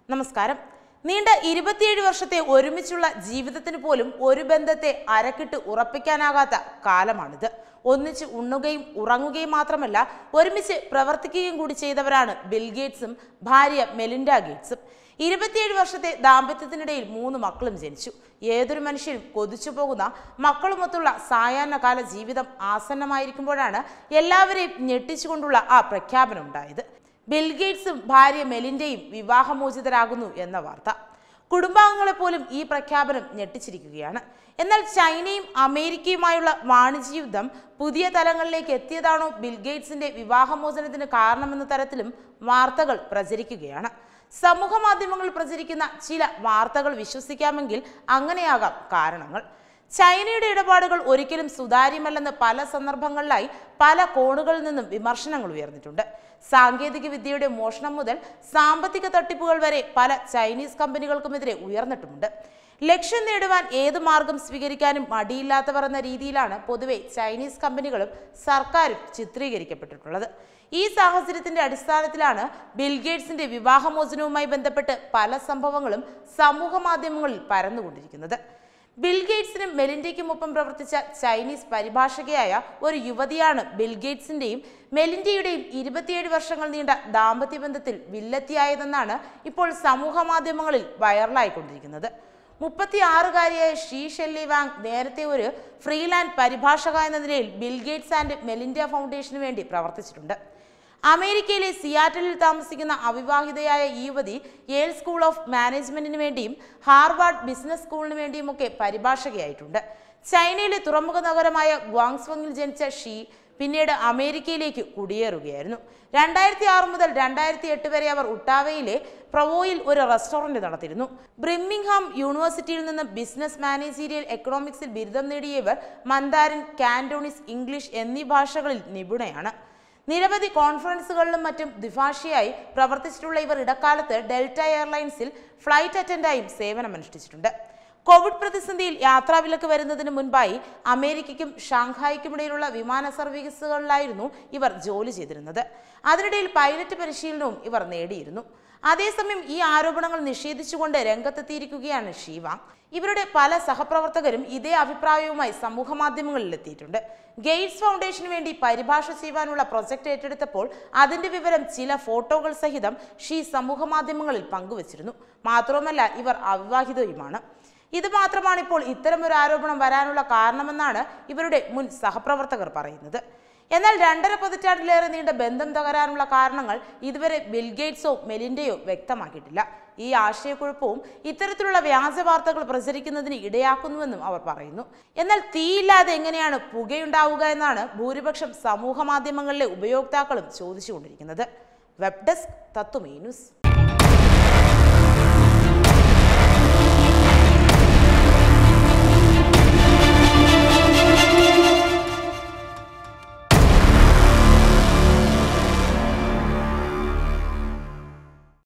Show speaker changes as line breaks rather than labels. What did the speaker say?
നമസ്കാരം നീണ്ട ഇരുപത്തിയേഴ് വർഷത്തെ ഒരുമിച്ചുള്ള ജീവിതത്തിന് പോലും ഒരു ബന്ധത്തെ അരക്കിട്ട് ഉറപ്പിക്കാനാകാത്ത കാലമാണിത് ഒന്നിച്ച് ഉണ്ണുകയും ഉറങ്ങുകയും മാത്രമല്ല ഒരുമിച്ച് പ്രവർത്തിക്കുകയും കൂടി ചെയ്തവരാണ് ബിൽ ഗേറ്റ്സും ഭാര്യ മെലിൻഡ ഗേറ്റ്സും ഇരുപത്തിയേഴ് വർഷത്തെ ദാമ്പത്യത്തിനിടയിൽ മൂന്ന് മക്കളും ജനിച്ചു ഏതൊരു മനുഷ്യനും കൊതിച്ചു പോകുന്ന മക്കളുമൊത്തുള്ള സായാഹ്ന കാല ജീവിതം ആസന്നമായിരിക്കുമ്പോഴാണ് എല്ലാവരെയും ഞെട്ടിച്ചുകൊണ്ടുള്ള ആ പ്രഖ്യാപനം ഉണ്ടായത് ബിൽഗേറ്റ്സും ഭാര്യ മെലിൻഡയും വിവാഹമോചിതരാകുന്നു എന്ന വാർത്ത കുടുംബാംഗങ്ങളെ പോലും ഈ പ്രഖ്യാപനം ഞെട്ടിച്ചിരിക്കുകയാണ് എന്നാൽ ചൈനയും അമേരിക്കയുമായുള്ള വാണിജ്യ യുദ്ധം പുതിയ തലങ്ങളിലേക്ക് എത്തിയതാണോ ബിൽഗേറ്റ്സിന്റെ വിവാഹമോചനത്തിന് കാരണമെന്ന തരത്തിലും വാർത്തകൾ പ്രചരിക്കുകയാണ് സമൂഹ മാധ്യമങ്ങളിൽ പ്രചരിക്കുന്ന ചില വാർത്തകൾ വിശ്വസിക്കാമെങ്കിൽ അങ്ങനെയാകാം കാരണങ്ങൾ ചൈനയുടെ ഇടപാടുകൾ ഒരിക്കലും സുതാര്യമല്ലെന്ന് പല സന്ദർഭങ്ങളിലായി പല കോണുകളിൽ നിന്നും വിമർശനങ്ങൾ ഉയർന്നിട്ടുണ്ട് സാങ്കേതിക വിദ്യയുടെ മോഷണം മുതൽ സാമ്പത്തിക തട്ടിപ്പുകൾ വരെ പല ചൈനീസ് കമ്പനികൾക്കുമെതിരെ ഉയർന്നിട്ടുമുണ്ട് ലക്ഷ്യം നേടുവാൻ ഏത് മാർഗം സ്വീകരിക്കാനും മടിയില്ലാത്തവർ എന്ന രീതിയിലാണ് പൊതുവെ ചൈനീസ് കമ്പനികളും സർക്കാരും ചിത്രീകരിക്കപ്പെട്ടിട്ടുള്ളത് ഈ സാഹചര്യത്തിന്റെ അടിസ്ഥാനത്തിലാണ് ബിൽഗേറ്റ്സിന്റെ വിവാഹമോചനവുമായി ബന്ധപ്പെട്ട് പല സംഭവങ്ങളും സമൂഹ മാധ്യമങ്ങളിൽ പരന്നുകൊണ്ടിരിക്കുന്നത് ബിൽഗേറ്റ്സിനും മെലിൻഡയ്ക്കുമൊപ്പം പ്രവർത്തിച്ച ചൈനീസ് പരിഭാഷകയായ ഒരു യുവതിയാണ് ബിൽഗേറ്റ്സിന്റെയും മെലിൻഡയുടെയും ഇരുപത്തിയേഴ് വർഷങ്ങൾ നീണ്ട ദാമ്പത്യ ബന്ധത്തിൽ വില്ലെത്തിയായതെന്നാണ് ഇപ്പോൾ സമൂഹ മാധ്യമങ്ങളിൽ വൈറലായിക്കൊണ്ടിരിക്കുന്നത് മുപ്പത്തിയാറുകാരിയായ ഷീ ഷെല്ലി വാങ് നേരത്തെ ഒരു ഫ്രീലാൻഡ് പരിഭാഷക എന്ന നിലയിൽ ബിൽഗേറ്റ്സ് ആൻഡ് മെലിൻഡ ഫൗണ്ടേഷന് വേണ്ടി പ്രവർത്തിച്ചിട്ടുണ്ട് അമേരിക്കയിലെ സിയാറ്റലിൽ താമസിക്കുന്ന അവിവാഹിതയായ ഈ യുവതി യേൽ സ്കൂൾ ഓഫ് മാനേജ്മെന്റിന് വേണ്ടിയും ഹാർവാർഡ് ബിസിനസ് സ്കൂളിന് വേണ്ടിയുമൊക്കെ പരിഭാഷകയായിട്ടുണ്ട് ചൈനയിലെ തുറമുഖ നഗരമായ ഗ്വാങ്സ്വങ്ങിൽ ജനിച്ച ഷീ പിന്നീട് അമേരിക്കയിലേക്ക് കുടിയേറുകയായിരുന്നു രണ്ടായിരത്തി ആറ് മുതൽ രണ്ടായിരത്തി എട്ട് വരെ അവർ ഉട്ടാവയിലെ പ്രവോയിൽ ഒരു റെസ്റ്റോറന്റ് നടത്തിയിരുന്നു ബ്രിമ്മിംഗ്ഹാം യൂണിവേഴ്സിറ്റിയിൽ നിന്ന് ബിസിനസ് മാനേജീരിയൽ എക്കണോമിക്സിൽ ബിരുദം നേടിയ ഇവർ മന്ദാരിൻ കാന്റോണിസ് ഇംഗ്ലീഷ് എന്നീ ഭാഷകളിൽ നിപുണയാണ് നിരവധി കോൺഫറൻസുകളിലും മറ്റും ദ്വിഭാഷിയായി പ്രവർത്തിച്ചിട്ടുള്ള ഇവർ ഇടക്കാലത്ത് ഡെൽറ്റ എയർലൈൻസിൽ ഫ്ലൈറ്റ് അറ്റൻഡായും സേവനമനുഷ്ഠിച്ചിട്ടുണ്ട് കോവിഡ് പ്രതിസന്ധിയിൽ യാത്രാവിലക്ക് വരുന്നതിന് മുൻപായി അമേരിക്കയ്ക്കും ഷാങ്ഹായിക്കുമിടയിലുള്ള വിമാന സർവീസുകളിലായിരുന്നു ഇവർ ജോലി ചെയ്തിരുന്നത് അതിനിടയിൽ പൈലറ്റ് പരിശീലനവും ഇവർ നേടിയിരുന്നു അതേസമയം ഈ ആരോപണങ്ങൾ നിഷേധിച്ചുകൊണ്ട് രംഗത്തെത്തിയിരിക്കുകയാണ് ഷീവാങ് ഇവരുടെ പല സഹപ്രവർത്തകരും ഇതേ അഭിപ്രായവുമായി സമൂഹ മാധ്യമങ്ങളിൽ എത്തിയിട്ടുണ്ട് ഗെയ്റ്റ്സ് ഫൗണ്ടേഷന് വേണ്ടി പരിഭാഷ ചെയ്യുവാനുള്ള പ്രൊജക്ട് ഏറ്റെടുത്തപ്പോൾ അതിന്റെ വിവരം ചില ഫോട്ടോകൾ സഹിതം ഷീ സമൂഹ മാധ്യമങ്ങളിൽ പങ്കുവച്ചിരുന്നു മാത്രവുമല്ല ഇവർ അവിവാഹിതയുമാണ് ഇത് മാത്രമാണ് ഇപ്പോൾ ഇത്തരമൊരു ആരോപണം വരാനുള്ള കാരണമെന്നാണ് ഇവരുടെ മുൻ സഹപ്രവർത്തകർ പറയുന്നത് എന്നാൽ രണ്ടര പതിറ്റാണ്ടിലേറെ നീണ്ട ബന്ധം തകരാനുള്ള കാരണങ്ങൾ ഇതുവരെ ബിൽഗേറ്റ്സോ മെലിൻഡയോ വ്യക്തമാക്കിയിട്ടില്ല ഈ ആശയക്കുഴപ്പവും ഇത്തരത്തിലുള്ള വ്യാജ വാർത്തകൾ പ്രചരിക്കുന്നതിന് ഇടയാക്കുന്നുവെന്നും അവർ പറയുന്നു എന്നാൽ തീയില്ലാതെ എങ്ങനെയാണ് പുകയുണ്ടാവുക എന്നാണ് ഭൂരിപക്ഷം സമൂഹ മാധ്യമങ്ങളിലെ ഉപയോക്താക്കളും ചോദിച്ചുകൊണ്ടിരിക്കുന്നത് വെബ് ഡെസ്ക് തത്വമേ ന്യൂസ്